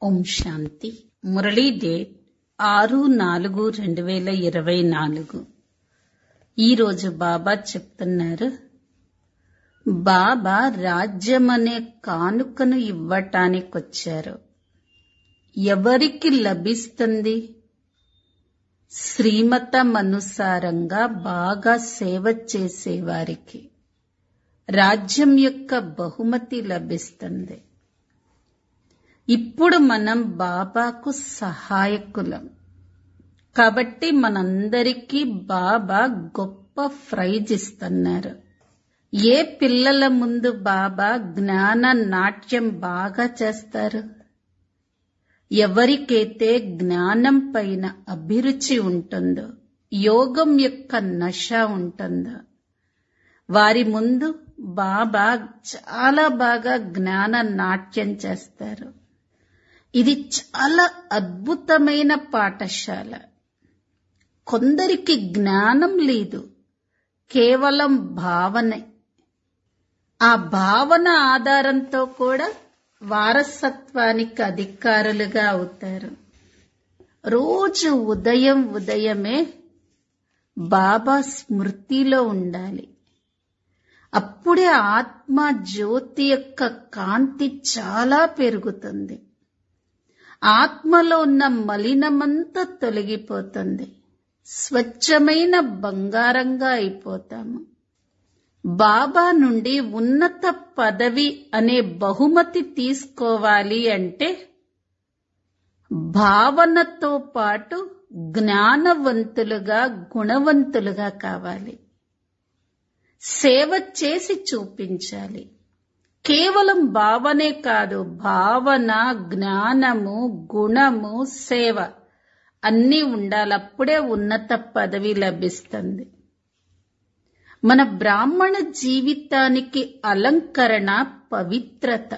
ఓం శాంతి Murali date ఆరు నాలుగు రెండు వేల ఇరవై నాలుగు ఈరోజు బాబా చెప్తున్నారు బాబా రాజ్యం అనే కానుకను ఇవ్వటానికొచ్చారు ఎవరికి లభిస్తుంది శ్రీమతమనుసారంగా బాగా సేవ చేసేవారికి రాజ్యం యొక్క బహుమతి లభిస్తుంది ఇప్పుడు మనం బాబాకు సహాయకులం కాబట్టి మనందరికీ బాబా గొప్ప ప్రైజ్ ఇస్తున్నారు ఏ పిల్లల ముందు బాబా జ్ఞాన నాట్యం బాగా చేస్తారు ఎవరికైతే జ్ఞానం పైన అభిరుచి ఉంటుందో యోగం యొక్క నష ఉంటుందో వారి ముందు బాబా చాలా బాగా జ్ఞాన నాట్యం చేస్తారు ఇది చాలా అద్భుతమైన పాఠశాల కొందరికి జ్ఞానం లేదు కేవలం భావనే ఆ భావన ఆధారంతో కూడా వారసత్వానికి అధికారులుగా అవుతారు రోజు ఉదయం ఉదయమే బాబా స్మృతిలో ఉండాలి అప్పుడే ఆత్మ జ్యోతి యొక్క కాంతి చాలా పెరుగుతుంది ఆత్మలో ఉన్న మలినమంతా తొలగిపోతుంది స్వచ్ఛమైన బంగారంగా అయిపోతాము బాబా నుండి ఉన్నత పదవి అనే బహుమతి తీసుకోవాలి అంటే భావనతో పాటు జ్ఞానవంతులుగా గుణవంతులుగా కావాలి సేవ చేసి చూపించాలి కేవలం భావనే కాదు భావన జ్ఞానము గుణము సేవ అన్నీ ఉండాలి అప్పుడే ఉన్నత పదవి లభిస్తుంది మన బ్రాహ్మణ జీవితానికి అలంకరణ పవిత్రత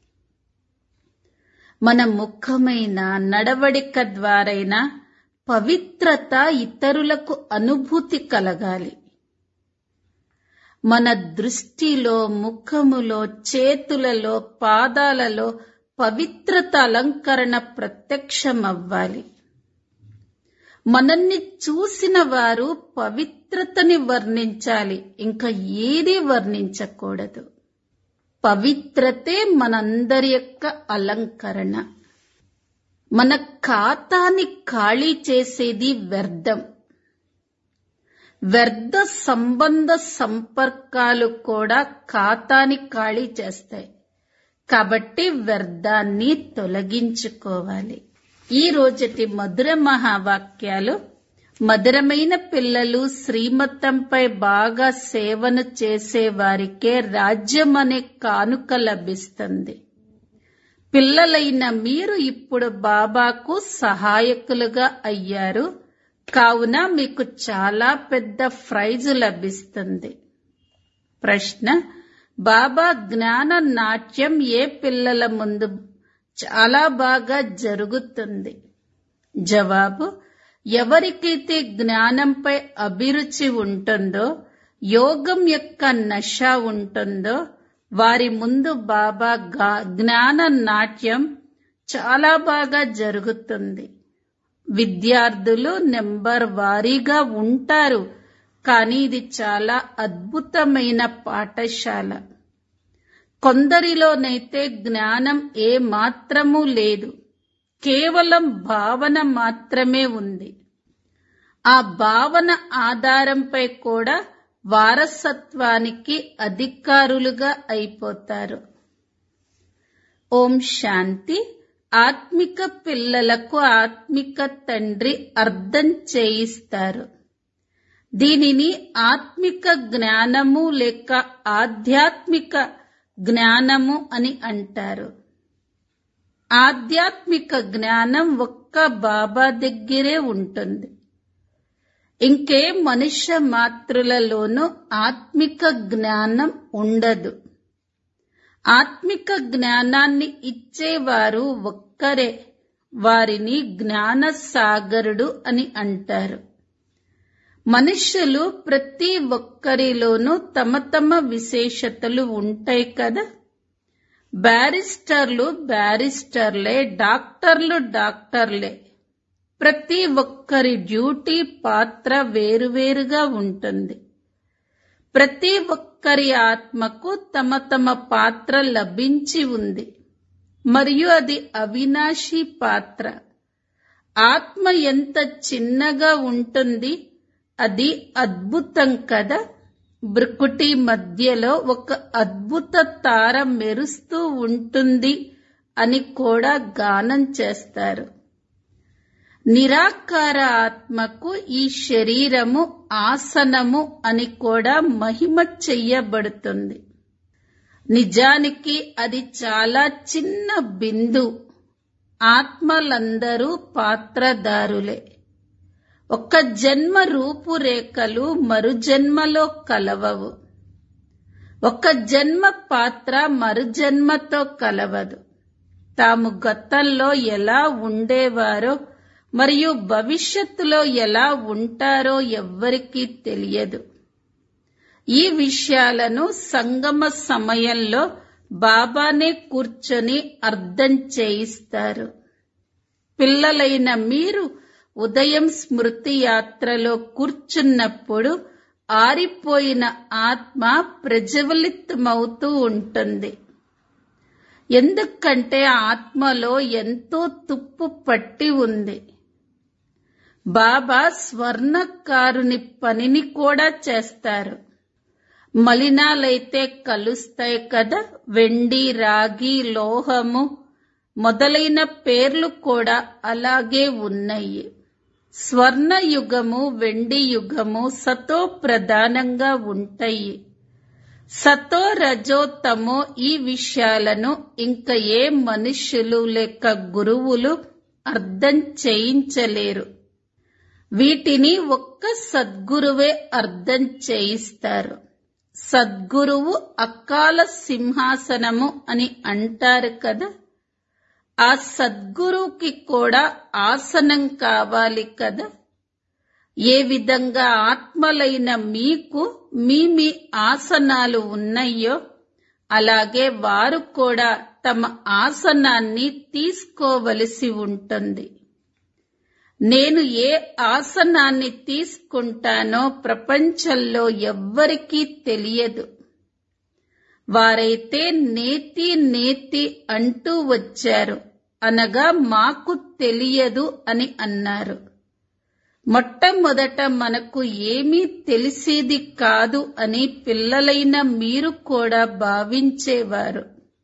మన ముఖమైన నడవడిక ద్వారైనా పవిత్రత ఇతరులకు అనుభూతి కలగాలి మన దృష్టిలో ముఖములో చేతులలో పాదాలలో పవిత్రత అలంకరణ ప్రత్యక్షమవ్వాలి మనల్ని చూసిన వారు పవిత్రతని వర్ణించాలి ఇంకా ఏది వర్ణించకూడదు పవిత్రతే మనందరి యొక్క అలంకరణ మన ఖాతాని ఖాళీ చేసేది వ్యర్థం వ్యర్థ సంబంధ సంపర్కాలు కూడా ఖాతాని ఖాళీ చేస్తాయి కాబట్టి వ్యర్థాన్ని తొలగించుకోవాలి ఈ రోజటి మధుర మహావాక్యాలు మధురమైన పిల్లలు శ్రీమతంపై బాగా సేవను చేసే వారికే రాజ్యం అనే కానుక లభిస్తుంది పిల్లలైన మీరు ఇప్పుడు బాబాకు సహాయకులుగా అయ్యారు కావున మీకు చాలా పెద్ద ప్రైజ్ లభిస్తుంది ప్రశ్న బాబా జ్ఞాన నాట్యం ఏ పిల్లల ముందు చాలా బాగా జరుగుతుంది జవాబు ఎవరికైతే జ్ఞానంపై అభిరుచి ఉంటుందో యోగం యొక్క నష ఉంటుందో వారి ముందు బాబా జ్ఞాన నాట్యం చాలా బాగా జరుగుతుంది విద్యార్థులు నెంబర్ వారీగా ఉంటారు కానీ ఇది చాలా అద్భుతమైన పాఠశాల కొందరిలోనైతే జ్ఞానం ఏ మాత్రమూ లేదు కేవలం భావన మాత్రమే ఉంది ఆ భావన ఆధారంపై కూడా వారసత్వానికి అధికారులుగా అయిపోతారు ఓం శాంతి ఆత్మిక పిల్లలకు ఆత్మిక తండ్రి అర్థం చేయిస్తారు దీనిని ఆత్మిక జ్ఞానము లేక ఆధ్యాత్మిక జ్ఞానము అని అంటారు ఆధ్యాత్మిక జ్ఞానం ఒక్క బాబా దగ్గరే ఉంటుంది ఇంకే మనుష్య మాతృలలోనూ ఆత్మిక జ్ఞానం ఉండదు ఆత్మిక జ్ఞానాన్ని ఇచ్చేవారు ఒక్కరే వారిని జ్ఞాన సాగరుడు అని అంటారు మనుష్యులు ప్రతి ఒక్కరిలోనూ తమ తమ విశేషతలు ఉంటాయి కదా బ్యారిస్టర్లు బ్యారిస్టర్లే డాక్టర్లు డాక్టర్లే ప్రతి ఒక్కరి డ్యూటీ పాత్ర వేరువేరుగా ఉంటుంది ప్రతి ఒక్కరి ఆత్మకు తమ తమ పాత్ర లభించి ఉంది మరియు అది అవినాశి పాత్ర ఆత్మ ఎంత చిన్నగా ఉంటుంది అది అద్భుతం కదా బ్రుకుటి మధ్యలో ఒక అద్భుత తార మెరుస్తూ ఉంటుంది అని కూడా గానం చేస్తారు నిరాకార ఆత్మకు ఈ శరీరము ఆసనము అని కూడా మహిమ చెయ్యబడుతుంది నిజానికి అది చాలా చిన్న బిందు ఆత్మలందరూ పాత్రదారులే ఒక జన్మ రూపురేఖలు మరు జన్మలో కలవవు ఒక జన్మ పాత్ర మరు జన్మతో కలవదు తాము గతంలో ఎలా ఉండేవారో మరియు భవిష్యత్తులో ఎలా ఉంటారో ఎవ్వరికీ తెలియదు ఈ విషయాలను సంగమ సమయంలో బాబానే కూర్చొని అర్థం చేయిస్తారు పిల్లలైన మీరు ఉదయం స్మృతి యాత్రలో కూర్చున్నప్పుడు ఆరిపోయిన ఆత్మ ప్రజ్వలితమవుతూ ఉంటుంది ఎందుకంటే ఆత్మలో ఎంతో తుప్పు పట్టి ఉంది బాబా స్వర్ణకారుని పనిని కూడా చేస్తారు మలినాలైతే కలుస్తాయి కదా వెండి రాగి లోహము మొదలైన పేర్లు కూడా అలాగే ఉన్నాయి స్వర్ణ యుగము వెండి యుగము సతో ప్రధానంగా ఉంటాయి సతో రజో తమో ఈ విషయాలను ఇంకా ఏ మనుష్యులు లేక గురువులు అర్థం చేయించలేరు వీటిని ఒక్క సద్గురువే అర్థం చేయిస్తారు సద్గురువు అకాల సింహాసనము అని అంటారు కదా ఆ సద్గురువుకి కూడా ఆసనం కావాలి కదా ఏ విధంగా ఆత్మలైన మీకు మీ మీ ఆసనాలు ఉన్నాయో అలాగే వారు కూడా తమ ఆసనాన్ని తీసుకోవలసి ఉంటుంది నేను ఏ ఆసనాన్ని తీసుకుంటానో ప్రపంచంలో ఎవ్వరికీ తెలియదు వారైతే నేతి నేతి అంటూ వచ్చారు అనగా మాకు తెలియదు అని అన్నారు మొట్టమొదట మనకు ఏమీ తెలిసేది కాదు అని పిల్లలైన మీరు కూడా భావించేవారు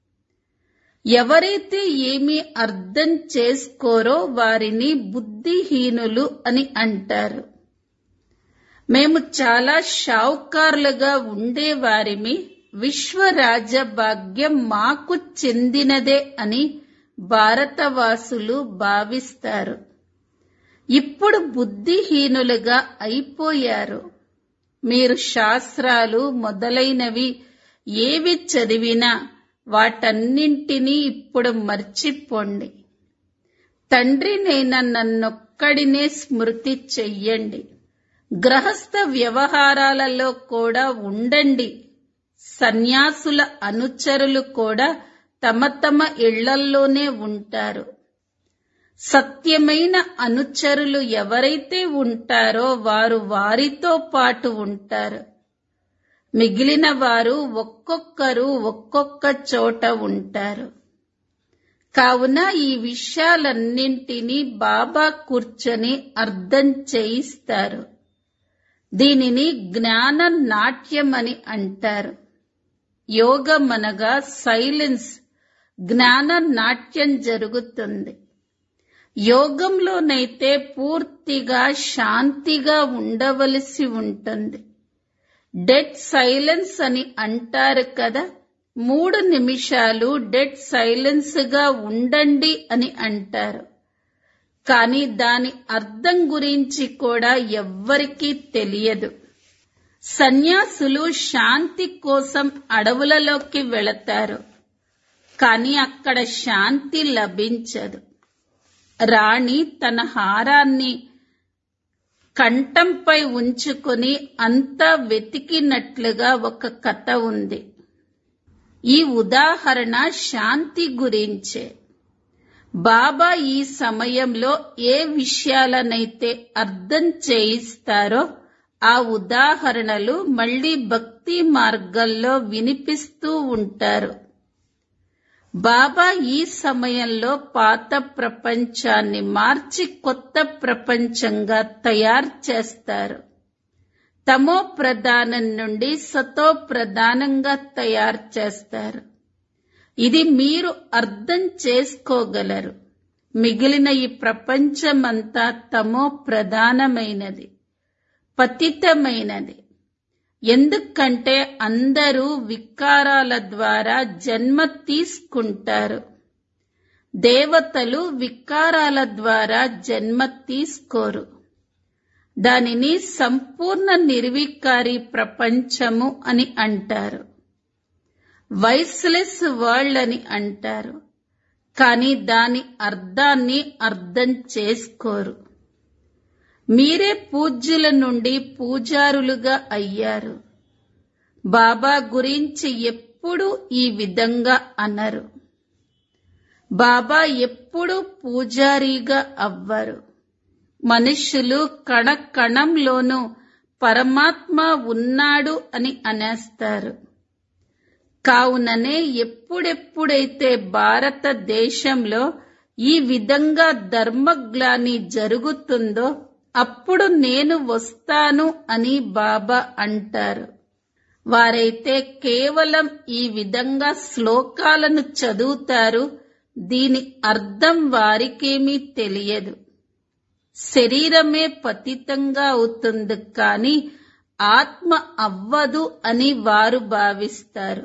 ఎవరైతే ఏమీ అర్థం చేసుకోరో వారిని బుద్ధిహీనులు అని అంటారు మేము చాలా షావుకారులుగా ఉండేవారిమి విశ్వరాజ్య భాగ్యం మాకు చెందినదే అని భారతవాసులు భావిస్తారు ఇప్పుడు బుద్ధిహీనులుగా అయిపోయారు మీరు శాస్త్రాలు మొదలైనవి ఏవి చదివినా వాటన్నింటినీ ఇప్పుడు మర్చిపోండి తండ్రినైనా నన్నొక్కడినే స్మృతి చెయ్యండి గ్రహస్థ వ్యవహారాలలో కూడా ఉండండి సన్యాసుల అనుచరులు కూడా తమ తమ ఇళ్లల్లోనే ఉంటారు సత్యమైన అనుచరులు ఎవరైతే ఉంటారో వారు వారితో పాటు ఉంటారు మిగిలిన వారు ఒక్కొక్కరు ఒక్కొక్క చోట ఉంటారు కావున ఈ విషయాలన్నింటినీ బాబా కూర్చొని అర్థం చేయిస్తారు దీనిని జ్ఞాన నాట్యం అని అంటారు యోగం అనగా సైలెన్స్ జ్ఞాన నాట్యం జరుగుతుంది యోగంలోనైతే పూర్తిగా శాంతిగా ఉండవలసి ఉంటుంది డెడ్ సైలెన్స్ అని అంటారు కదా మూడు నిమిషాలు డెడ్ సైలెన్స్ గా ఉండండి అని అంటారు కానీ దాని అర్థం గురించి కూడా ఎవ్వరికీ తెలియదు సన్యాసులు శాంతి కోసం అడవులలోకి వెళతారు కానీ అక్కడ శాంతి లభించదు రాణి తన హారాన్ని కంఠంపై ఉంచుకొని అంతా వెతికినట్లుగా ఒక కథ ఉంది ఈ ఉదాహరణ శాంతి గురించే బాబా ఈ సమయంలో ఏ విషయాలనైతే అర్థం చేయిస్తారో ఆ ఉదాహరణలు మళ్ళీ భక్తి మార్గంలో వినిపిస్తూ ఉంటారు బాబా ఈ సమయంలో పాత ప్రపంచాన్ని మార్చి కొత్త ప్రపంచంగా తయారు చేస్తారు తమో ప్రధానం నుండి సతో ప్రధానంగా తయారు చేస్తారు ఇది మీరు అర్థం చేసుకోగలరు మిగిలిన ఈ ప్రపంచమంతా తమో ప్రధానమైనది పతితమైనది ఎందుకంటే అందరూ వికారాల ద్వారా జన్మ తీసుకుంటారు దేవతలు వికారాల ద్వారా జన్మ తీసుకోరు దానిని సంపూర్ణ నిర్వికారి ప్రపంచము అని అంటారు వైస్లెస్ వరల్డ్ అని అంటారు కానీ దాని అర్థాన్ని అర్థం చేసుకోరు మీరే పూజ్యుల నుండి పూజారులుగా అయ్యారు బాబా గురించి ఎప్పుడు ఈ విధంగా అనరు బాబా ఎప్పుడు పూజారిగా అవ్వరు మనుష్యులు కణ కణంలోనూ పరమాత్మ ఉన్నాడు అని అనేస్తారు కావుననే ఎప్పుడెప్పుడైతే భారతదేశంలో ఈ విధంగా ధర్మగ్లాని జరుగుతుందో అప్పుడు నేను వస్తాను అని బాబా అంటారు వారైతే కేవలం ఈ విధంగా శ్లోకాలను చదువుతారు దీని అర్థం వారికేమీ తెలియదు శరీరమే పతితంగా అవుతుంది కానీ ఆత్మ అవ్వదు అని వారు భావిస్తారు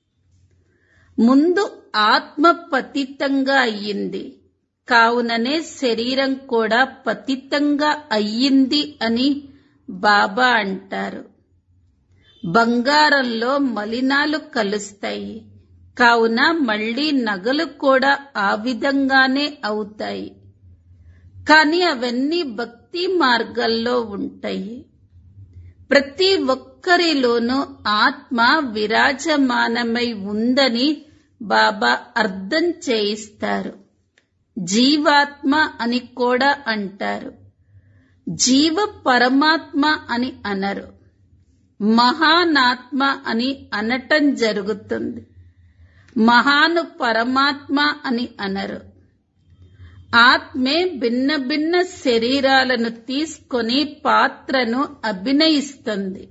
ముందు ఆత్మ పతితంగా అయ్యింది కావుననే శరీరం కూడా పతితంగా అయ్యింది అని బాబా అంటారు బంగారంలో మలినాలు కలుస్తాయి కావున మళ్ళీ నగలు కూడా ఆ విధంగానే అవుతాయి కానీ అవన్నీ భక్తి మార్గంలో ఉంటాయి ప్రతి ఒక్కరిలోనూ ఆత్మ విరాజమానమై ఉందని బాబా అర్థం చేయిస్తారు జీవాత్మ అని కూడా అంటారు జీవ పరమాత్మ అని అనరు మహానాత్మ అని అనటం జరుగుతుంది మహాను పరమాత్మ అని అనరు ఆత్మే భిన్న భిన్న శరీరాలను తీసుకొని పాత్రను అభినయిస్తుంది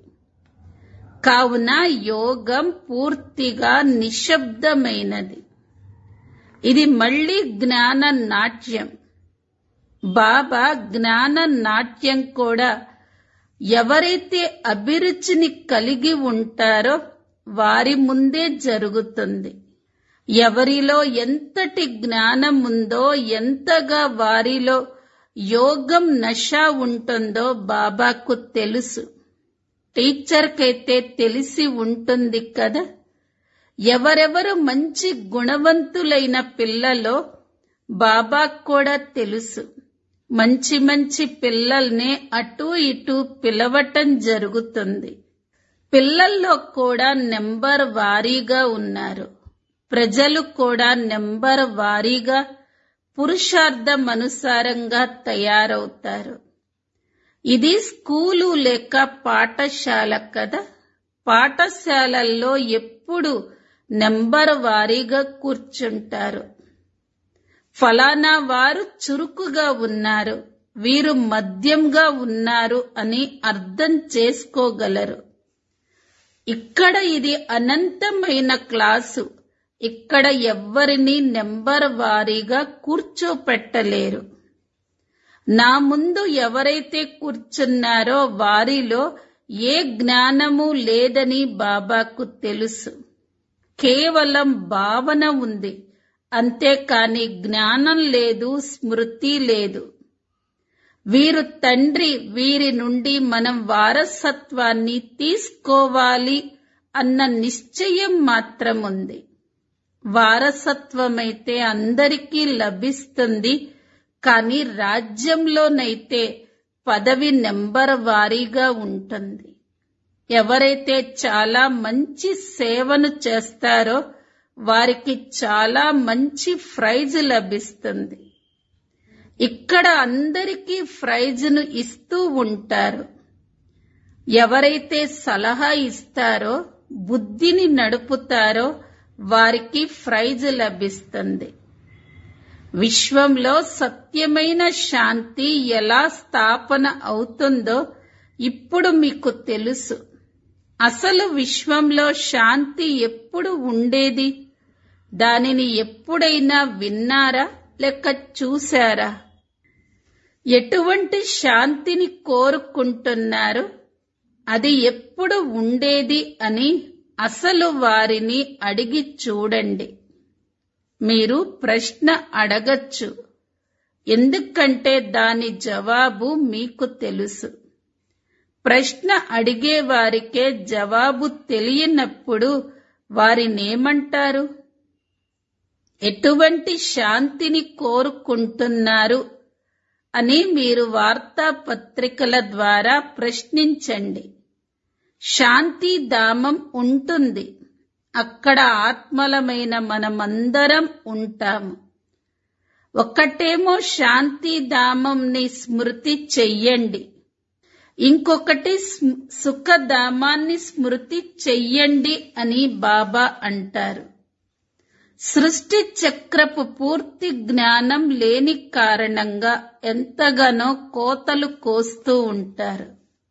కావున యోగం పూర్తిగా నిశ్శబ్దమైనది ఇది మళ్ళీ జ్ఞాన నాట్యం బాబా జ్ఞాన నాట్యం కూడా ఎవరైతే అభిరుచిని కలిగి ఉంటారో వారి ముందే జరుగుతుంది ఎవరిలో ఎంతటి జ్ఞానం ఉందో ఎంతగా వారిలో యోగం నష ఉంటుందో బాబాకు తెలుసు టీచర్కైతే తెలిసి ఉంటుంది కదా ఎవరెవరు మంచి గుణవంతులైన పిల్లలో బాబా కూడా తెలుసు మంచి మంచి పిల్లల్నే అటు ఇటు పిలవటం జరుగుతుంది పిల్లల్లో కూడా నెంబర్ వారీగా ఉన్నారు ప్రజలు కూడా నెంబర్ వారీగా పురుషార్థమనుసారంగా తయారవుతారు ఇది స్కూలు లేక పాఠశాల కదా పాఠశాలల్లో ఎప్పుడు నెంబర్ వారీగా కూర్చుంటారు ఫలానా వారు చురుకుగా ఉన్నారు వీరు మద్యంగా ఉన్నారు అని అర్థం చేసుకోగలరు ఇక్కడ ఇది అనంతమైన క్లాసు ఇక్కడ ఎవ్వరిని నెంబర్ వారీగా కూర్చోపెట్టలేరు నా ముందు ఎవరైతే కూర్చున్నారో వారిలో ఏ జ్ఞానము లేదని బాబాకు తెలుసు కేవలం భావన ఉంది అంతేకాని జ్ఞానం లేదు స్మృతి లేదు వీరు తండ్రి వీరి నుండి మనం వారసత్వాన్ని తీసుకోవాలి అన్న నిశ్చయం మాత్రం ఉంది వారసత్వమైతే అందరికీ లభిస్తుంది కానీ రాజ్యంలోనైతే పదవి నెంబర్ వారీగా ఉంటుంది ఎవరైతే చాలా మంచి సేవను చేస్తారో వారికి చాలా మంచి ప్రైజ్ లభిస్తుంది ఇక్కడ అందరికీ ప్రైజ్ను ఇస్తూ ఉంటారు ఎవరైతే సలహా ఇస్తారో బుద్ధిని నడుపుతారో వారికి ప్రైజ్ లభిస్తుంది విశ్వంలో సత్యమైన శాంతి ఎలా స్థాపన అవుతుందో ఇప్పుడు మీకు తెలుసు అసలు విశ్వంలో శాంతి ఎప్పుడు ఉండేది దానిని ఎప్పుడైనా విన్నారా లేక చూశారా ఎటువంటి శాంతిని కోరుకుంటున్నారు అది ఎప్పుడు ఉండేది అని అసలు వారిని అడిగి చూడండి మీరు ప్రశ్న అడగచ్చు ఎందుకంటే దాని జవాబు మీకు తెలుసు ప్రశ్న అడిగే వారికే జవాబు తెలియనప్పుడు వారినేమంటారు ఎటువంటి శాంతిని కోరుకుంటున్నారు అని మీరు వార్తాపత్రికల ద్వారా ప్రశ్నించండి శాంతి ధామం ఉంటుంది అక్కడ ఆత్మలమైన మనమందరం ఉంటాము ఒకటేమో శాంతి ధామంని స్మృతి చెయ్యండి ఇంకొకటి సుఖధామాన్ని స్మృతి చెయ్యండి అని బాబా అంటారు సృష్టి చక్రపు పూర్తి జ్ఞానం లేని కారణంగా ఎంతగానో కోతలు కోస్తూ ఉంటారు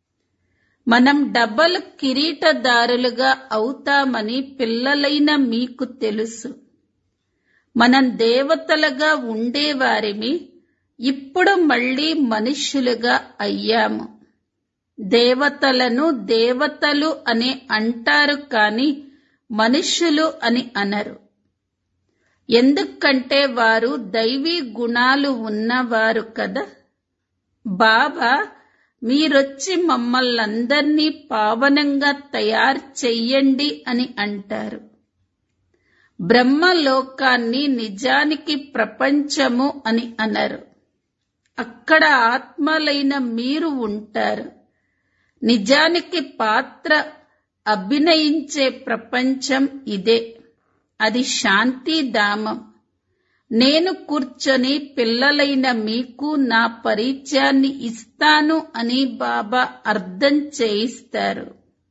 మనం డబల్ కిరీటదారులుగా అవుతామని పిల్లలైన మీకు తెలుసు మనం దేవతలుగా ఉండేవారిమి ఇప్పుడు మళ్ళీ మనుష్యులుగా అయ్యాము దేవతలను దేవతలు అని అంటారు కాని మనుష్యులు అని అనరు ఎందుకంటే వారు దైవీ గుణాలు ఉన్నవారు కదా బాబా మీరొచ్చి మమ్మల్నందర్నీ పావనంగా తయారు చెయ్యండి అని అంటారు బ్రహ్మలోకాన్ని నిజానికి ప్రపంచము అని అనరు అక్కడ ఆత్మలైన మీరు ఉంటారు నిజానికి పాత్ర అభినయించే ప్రపంచం ఇదే అది శాంతిధామం నేను కూర్చొని పిల్లలైన మీకు నా పరిచయాన్ని ఇస్తాను అని బాబా అర్థం చేయిస్తారు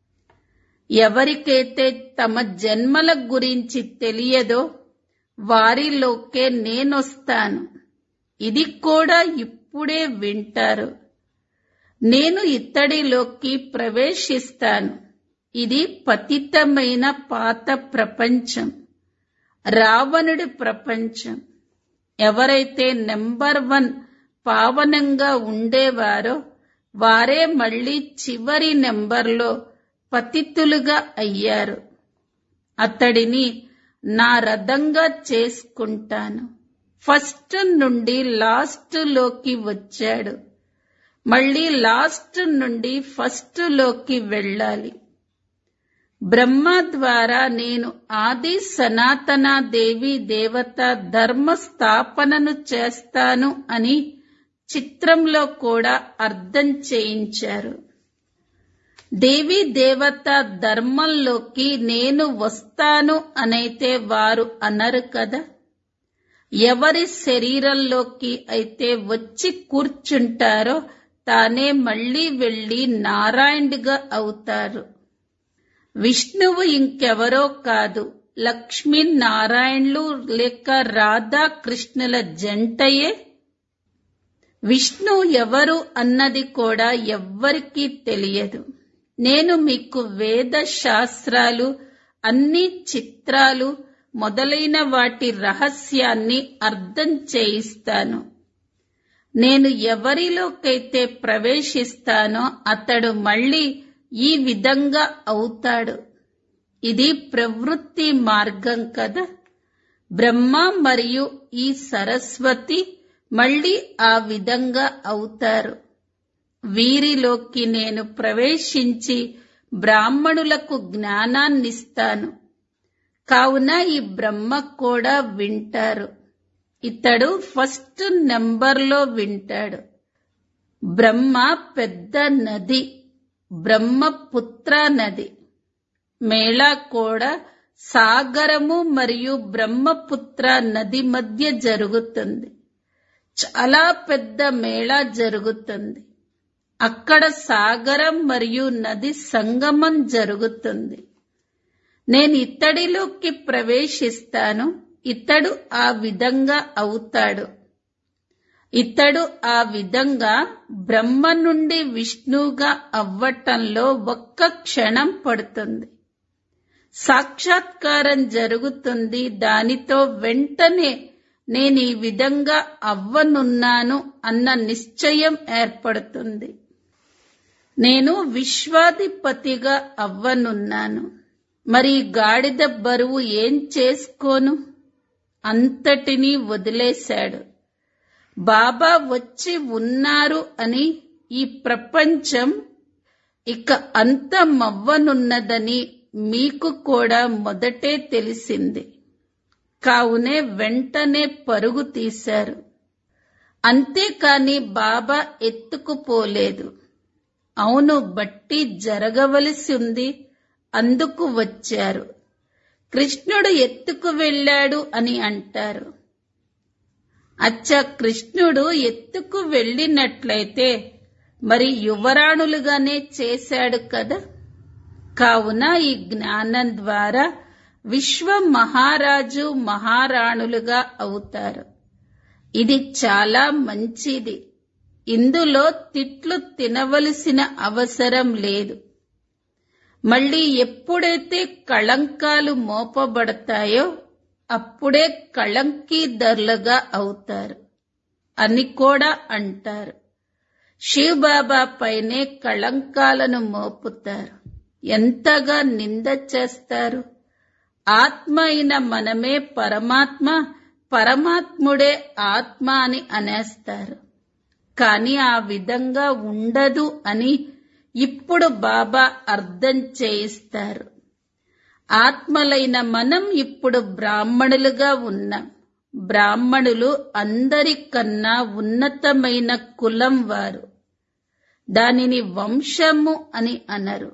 ఎవరికైతే తమ జన్మల గురించి తెలియదో వారిలోకే నేనొస్తాను ఇది కూడా ఇప్పుడే వింటారు నేను ఇత్తడిలోకి ప్రవేశిస్తాను ఇది పతితమైన పాత ప్రపంచం రావణుడి ప్రపంచం ఎవరైతే నెంబర్ వన్ పావనంగా ఉండేవారో వారే మళ్ళీ చివరి నెంబర్లో పతితులుగా అయ్యారు అతడిని నా రథంగా చేసుకుంటాను ఫస్ట్ నుండి లాస్ట్ లోకి వచ్చాడు మళ్ళీ లాస్ట్ నుండి ఫస్ట్ లోకి వెళ్ళాలి బ్రహ్మ ద్వారా నేను ఆది సనాతన దేవి దేవత ధర్మ స్థాపనను చేస్తాను అని చిత్రంలో కూడా అర్థం చేయించారు దేవి దేవత ధర్మంలోకి నేను వస్తాను అనైతే వారు అనరు కదా ఎవరి శరీరంలోకి అయితే వచ్చి కూర్చుంటారో తానే మళ్ళీ వెళ్లి నారాయణుడిగా అవుతారు విష్ణువు ఇంకెవరో కాదు లక్ష్మీ నారాయణులు లేక రాధా కృష్ణుల జంటయే విష్ణు ఎవరు అన్నది కూడా ఎవ్వరికీ తెలియదు నేను మీకు వేద శాస్త్రాలు అన్ని చిత్రాలు మొదలైన వాటి రహస్యాన్ని అర్థం చేయిస్తాను నేను ఎవరిలోకైతే ప్రవేశిస్తానో అతడు మళ్ళీ ఈ విధంగా అవుతాడు ఇది ప్రవృత్తి మార్గం కదా బ్రహ్మ మరియు ఈ సరస్వతి మళ్ళీ ఆ విధంగా అవుతారు వీరిలోకి నేను ప్రవేశించి బ్రాహ్మణులకు జ్ఞానాన్నిస్తాను కావున ఈ బ్రహ్మ కూడా వింటారు ఇతడు ఫస్ట్ నెంబర్లో వింటాడు బ్రహ్మ పెద్ద నది బ్రహ్మపుత్ర నది మేళా కూడా సాగరము మరియు బ్రహ్మపుత్ర నది మధ్య జరుగుతుంది చాలా పెద్ద మేళా జరుగుతుంది అక్కడ సాగరం మరియు నది సంగమం జరుగుతుంది నేను ఇతడిలోకి ప్రవేశిస్తాను ఇతడు ఆ విధంగా అవుతాడు ఇతడు ఆ విధంగా బ్రహ్మ నుండి విష్ణువుగా అవ్వటంలో ఒక్క క్షణం పడుతుంది సాక్షాత్కారం జరుగుతుంది దానితో వెంటనే నేను ఈ విధంగా అవ్వనున్నాను అన్న నిశ్చయం ఏర్పడుతుంది నేను విశ్వాధిపతిగా అవ్వనున్నాను మరి ఈ గాడిద బరువు ఏం చేసుకోను అంతటినీ వదిలేశాడు బాబా వచ్చి ఉన్నారు అని ఈ ప్రపంచం ఇక అంతమవ్వనున్నదని మీకు కూడా మొదటే తెలిసింది కావునే వెంటనే పరుగు తీశారు అంతేకాని బాబా ఎత్తుకుపోలేదు అవును బట్టి జరగవలసి ఉంది అందుకు వచ్చారు కృష్ణుడు ఎత్తుకు వెళ్ళాడు అని అంటారు అచ్చ కృష్ణుడు ఎత్తుకు వెళ్ళినట్లయితే మరి యువరాణులుగానే చేశాడు కదా కావున ఈ జ్ఞానం ద్వారా విశ్వ మహారాజు మహారాణులుగా అవుతారు ఇది చాలా మంచిది ఇందులో తిట్లు తినవలసిన అవసరం లేదు మళ్ళీ ఎప్పుడైతే కళంకాలు మోపబడతాయో అప్పుడే కళంకీధర్లుగా అవుతారు అని కూడా అంటారు శివబాబా పైనే కళంకాలను మోపుతారు ఎంతగా నింద చేస్తారు ఆత్మ అయిన మనమే పరమాత్మ పరమాత్ముడే ఆత్మ అని అనేస్తారు కానీ ఆ విధంగా ఉండదు అని ఇప్పుడు బాబా అర్థం చేయిస్తారు ఆత్మలైన మనం ఇప్పుడు బ్రాహ్మణులుగా ఉన్నాం బ్రాహ్మణులు అందరికన్నా ఉన్నతమైన కులం వారు దానిని వంశము అని అనరు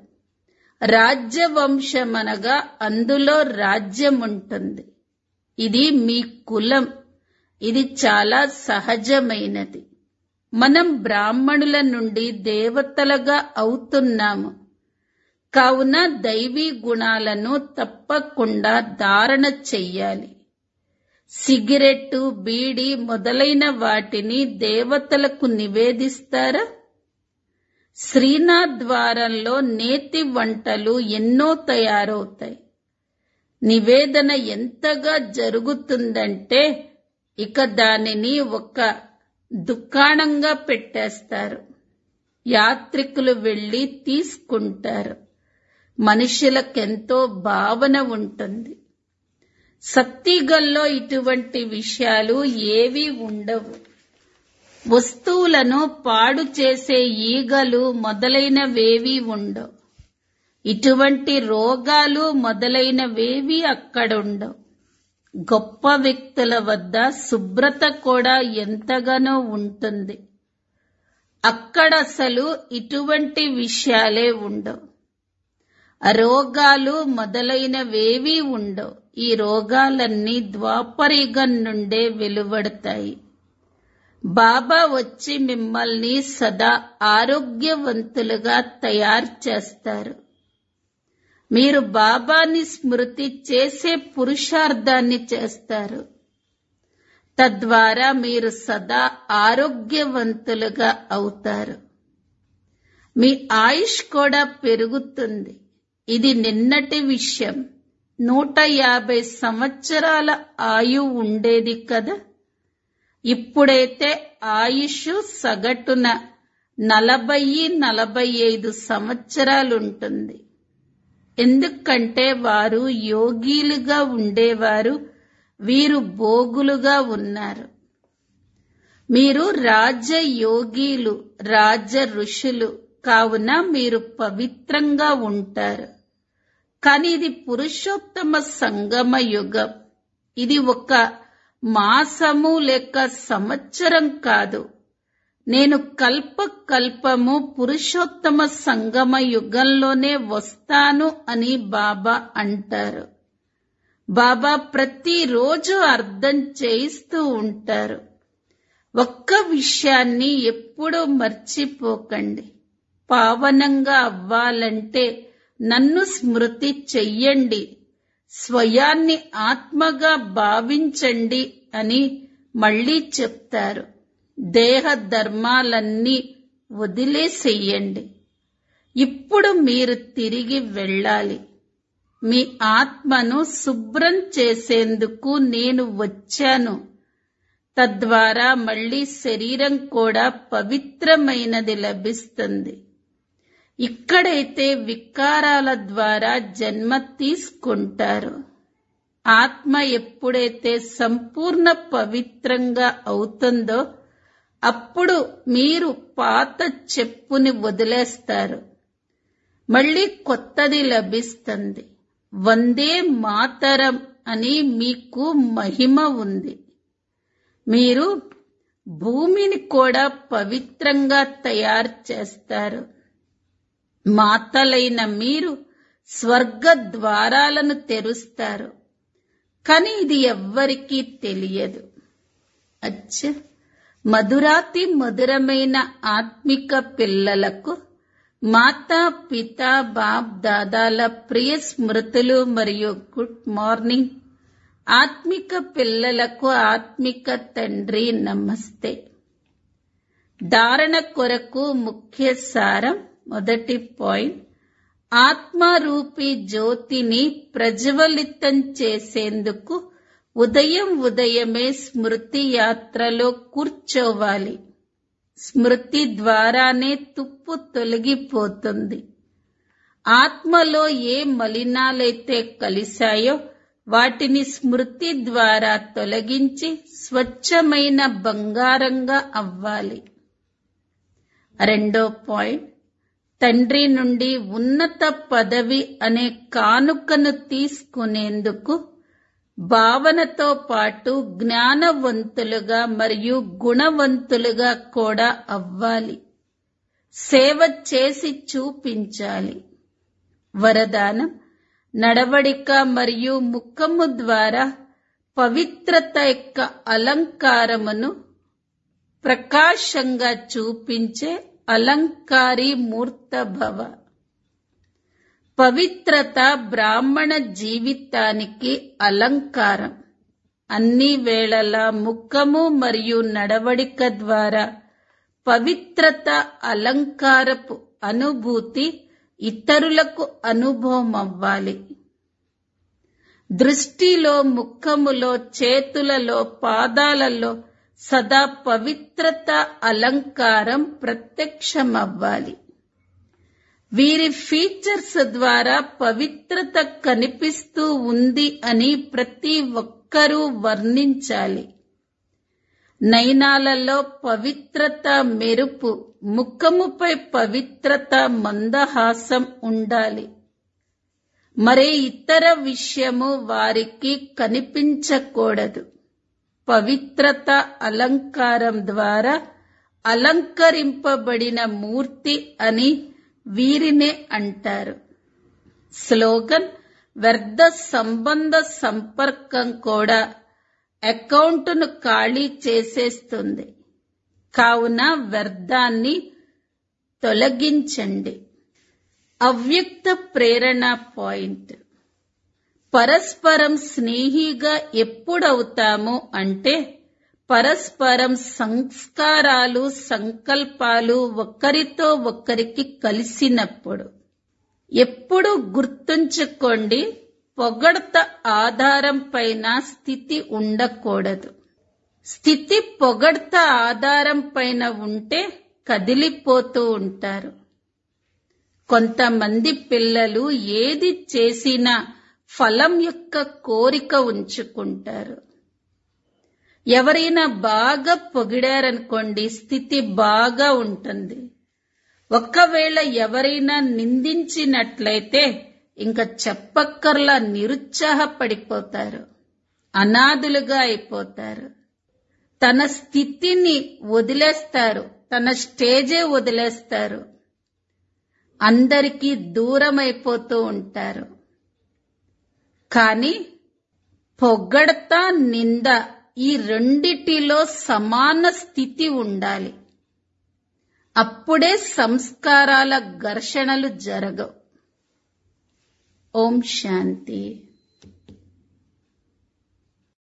రాజ్యవంశం అనగా అందులో రాజ్యం ఉంటుంది ఇది మీ కులం ఇది చాలా సహజమైనది మనం బ్రాహ్మణుల నుండి దేవతలుగా అవుతున్నాము కావున దైవీ గుణాలను తప్పకుండా ధారణ చెయ్యాలి సిగరెట్టు బీడి మొదలైన వాటిని దేవతలకు నివేదిస్తారా శ్రీనాథ్ ద్వారంలో నేతి వంటలు ఎన్నో తయారవుతాయి నివేదన ఎంతగా జరుగుతుందంటే ఇక దానిని ఒక దుకాణంగా పెట్టేస్తారు యాత్రికులు వెళ్లి తీసుకుంటారు మనుషులకెంతో భావన ఉంటుంది సత్తిగల్లో ఇటువంటి విషయాలు ఏవీ ఉండవు వస్తువులను పాడు చేసే ఈగలు మొదలైనవేవీ ఉండవు ఇటువంటి రోగాలు మొదలైనవేవి అక్కడుండవు గొప్ప వ్యక్తుల వద్ద శుభ్రత కూడా ఎంతగానో ఉంటుంది అక్కడ అసలు ఇటువంటి విషయాలే ఉండవు రోగాలు మొదలైనవేవీ ఉండవు ఈ రోగాలన్నీ ద్వాపరిగం నుండే వెలువడతాయి బాబా వచ్చి మిమ్మల్ని సదా ఆరోగ్యవంతులుగా తయారు చేస్తారు మీరు బాబాని స్మృతి చేసే పురుషార్థాన్ని చేస్తారు తద్వారా మీరు సదా ఆరోగ్యవంతులుగా అవుతారు మీ ఆయుష్ కూడా పెరుగుతుంది ఇది నిన్నటి విషయం నూట యాభై సంవత్సరాల ఆయు ఉండేది కదా ఇప్పుడైతే ఆయుష్ సగటున నలభై నలభై ఐదు సంవత్సరాలుంటుంది ఎందుకంటే వారు యోగీలుగా ఉండేవారు వీరు భోగులుగా ఉన్నారు మీరు రాజయోగీలు రాజ ఋషులు కావున మీరు పవిత్రంగా ఉంటారు కానీ ఇది పురుషోత్తమ సంగమ యుగం ఇది ఒక మాసము లేక సంవత్సరం కాదు నేను కల్ప కల్పము పురుషోత్తమ సంగమ యుగంలోనే వస్తాను అని బాబా అంటారు బాబా ప్రతిరోజు అర్థం చేయిస్తూ ఉంటారు ఒక్క విషయాన్ని ఎప్పుడూ మర్చిపోకండి పావనంగా అవ్వాలంటే నన్ను స్మృతి చెయ్యండి స్వయాన్ని ఆత్మగా భావించండి అని మళ్ళీ చెప్తారు దేహ ధర్మాలన్నీ వదిలేసేయండి ఇప్పుడు మీరు తిరిగి వెళ్ళాలి మీ ఆత్మను శుభ్రం చేసేందుకు నేను వచ్చాను తద్వారా మళ్ళీ శరీరం కూడా పవిత్రమైనది లభిస్తుంది ఇక్కడైతే వికారాల ద్వారా జన్మ తీసుకుంటారు ఆత్మ ఎప్పుడైతే సంపూర్ణ పవిత్రంగా అవుతుందో అప్పుడు మీరు పాత చెప్పుని వదిలేస్తారు మళ్ళీ కొత్తది లభిస్తుంది వందే మాతరం అని మీకు మహిమ ఉంది మీరు భూమిని కూడా పవిత్రంగా తయారు చేస్తారు మాతలైన మీరు స్వర్గ ద్వారాలను తెరుస్తారు కానీ ఇది ఎవ్వరికీ తెలియదు అచ్చ మధురాతి మధురమైన ఆత్మిక పిల్లలకు మాతా పిత బాప్ దాదాల ప్రియ స్మృతులు మరియు గుడ్ మార్నింగ్ ఆత్మిక పిల్లలకు ఆత్మిక తండ్రి నమస్తే ధారణ కొరకు ముఖ్య సారం మొదటి పాయింట్ ఆత్మరూపి జ్యోతిని ప్రజ్వలితం చేసేందుకు ఉదయం ఉదయమే స్మృతి యాత్రలో కూర్చోవాలి స్మృతి ద్వారానే తుప్పు తొలగిపోతుంది ఆత్మలో ఏ మలినాలైతే కలిశాయో వాటిని స్మృతి ద్వారా తొలగించి స్వచ్ఛమైన బంగారంగా అవ్వాలి రెండో పాయింట్ తండ్రి నుండి ఉన్నత పదవి అనే కానుకను తీసుకునేందుకు భావనతో పాటు జ్ఞానవంతులుగా మరియు గుణవంతులుగా కూడా అవ్వాలి సేవ చేసి చూపించాలి వరదానం నడవడిక మరియు ముఖము ద్వారా పవిత్రత యొక్క అలంకారమును ప్రకాశంగా చూపించే అలంకారి మూర్తభవ పవిత్రత బ్రాహ్మణ జీవితానికి అలంకారం అన్ని వేళలా ముఖము మరియు నడవడిక ద్వారా పవిత్రత అలంకారపు అనుభూతి ఇతరులకు అనుభవం అవ్వాలి దృష్టిలో ముఖములో చేతులలో పాదాలలో సదా పవిత్రత అలంకారం ప్రత్యక్షమవ్వాలి వీరి ఫీచర్స్ ద్వారా పవిత్రత కనిపిస్తూ ఉంది అని ప్రతి ఒక్కరూ వర్ణించాలి నయనాలలో పవిత్రత మెరుపు ముఖముపై పవిత్రత మందహాసం ఉండాలి మరే ఇతర విషయము వారికి కనిపించకూడదు పవిత్రత అలంకారం ద్వారా అలంకరింపబడిన మూర్తి అని వీరినే అంటారు స్లోగన్ వ్యర్థ సంబంధ సంపర్కం కూడా అకౌంటును ఖాళీ చేసేస్తుంది కావున వ్యర్థాన్ని తొలగించండి అవ్యక్త ప్రేరణ పాయింట్ పరస్పరం స్నేహిగా ఎప్పుడవుతాము అంటే పరస్పరం సంస్కారాలు సంకల్పాలు ఒకరితో ఒకరికి కలిసినప్పుడు ఎప్పుడు గుర్తుంచుకోండి పొగడ్త ఆధారం పైన స్థితి ఉండకూడదు స్థితి పొగడ్త ఆధారం పైన ఉంటే కదిలిపోతూ ఉంటారు కొంతమంది పిల్లలు ఏది చేసినా ఫలం యొక్క కోరిక ఉంచుకుంటారు ఎవరైనా బాగా పొగిడారనుకోండి స్థితి బాగా ఉంటుంది ఒక్కవేళ ఎవరైనా నిందించినట్లయితే ఇంకా చెప్పక్కర్లా నిరుత్సాహపడిపోతారు అనాథులుగా అయిపోతారు తన స్థితిని వదిలేస్తారు తన స్టేజే వదిలేస్తారు అందరికీ దూరం అయిపోతూ ఉంటారు కానీ పొగడత నింద ఈ రెండిటిలో సమాన స్థితి ఉండాలి అప్పుడే సంస్కారాల ఘర్షణలు జరగవు ఓం శాంతి